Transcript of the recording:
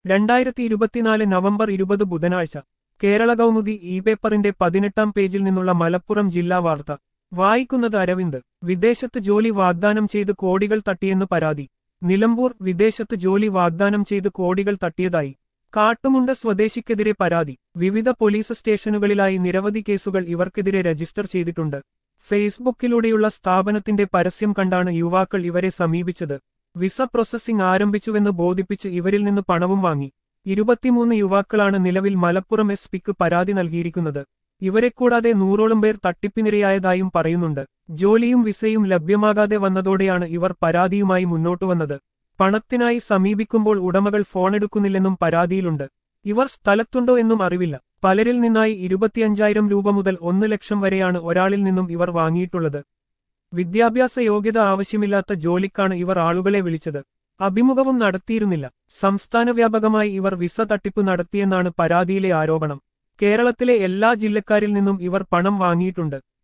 രണ്ടായിരത്തി ഇരുപത്തിനാല് നവംബർ ഇരുപത് ബുധനാഴ്ച കേരള കൗമുദി ഇ പേപ്പറിന്റെ പതിനെട്ടാം പേജിൽ നിന്നുള്ള മലപ്പുറം ജില്ലാ വാർത്ത വായിക്കുന്നത് അരവിന്ദ് വിദേശത്ത് ജോലി വാഗ്ദാനം ചെയ്ത് കോടികൾ തട്ടിയെന്ന് പരാതി നിലമ്പൂർ വിദേശത്ത് ജോലി വാഗ്ദാനം ചെയ്ത് കോടികൾ തട്ടിയതായി കാട്ടുമുണ്ട സ്വദേശിക്കെതിരെ പരാതി വിവിധ പോലീസ് സ്റ്റേഷനുകളിലായി നിരവധി കേസുകൾ ഇവർക്കെതിരെ രജിസ്റ്റർ ചെയ്തിട്ടുണ്ട് ഫേസ്ബുക്കിലൂടെയുള്ള സ്ഥാപനത്തിന്റെ പരസ്യം കണ്ടാണ് യുവാക്കൾ ഇവരെ സമീപിച്ചത് വിസ പ്രോസസ്സിംഗ് ആരംഭിച്ചുവെന്ന് ബോധിപ്പിച്ച് ഇവരിൽ നിന്ന് പണവും വാങ്ങി ഇരുപത്തിമൂന്ന് യുവാക്കളാണ് നിലവിൽ മലപ്പുറം എസ് പിക്ക് പരാതി നൽകിയിരിക്കുന്നത് ഇവരെ കൂടാതെ നൂറോളം പേർ തട്ടിപ്പിനിരയായതായും പറയുന്നുണ്ട് ജോലിയും വിസയും ലഭ്യമാകാതെ വന്നതോടെയാണ് ഇവർ പരാതിയുമായി മുന്നോട്ടു വന്നത് പണത്തിനായി സമീപിക്കുമ്പോൾ ഉടമകൾ ഫോണെടുക്കുന്നില്ലെന്നും പരാതിയിലുണ്ട് ഇവർ സ്ഥലത്തുണ്ടോ എന്നും അറിവില്ല പലരിൽ നിന്നായി ഇരുപത്തിയഞ്ചായിരം രൂപ മുതൽ ഒന്ന് ലക്ഷം വരെയാണ് ഒരാളിൽ നിന്നും ഇവർ വാങ്ങിയിട്ടുള്ളത് വിദ്യാഭ്യാസ യോഗ്യത ആവശ്യമില്ലാത്ത ജോലിക്കാണ് ഇവർ ആളുകളെ വിളിച്ചത് അഭിമുഖവും നടത്തിയിരുന്നില്ല സംസ്ഥാന വ്യാപകമായി ഇവർ വിസ തട്ടിപ്പ് നടത്തിയെന്നാണ് പരാതിയിലെ ആരോപണം കേരളത്തിലെ എല്ലാ ജില്ലക്കാരിൽ നിന്നും ഇവർ പണം വാങ്ങിയിട്ടുണ്ട്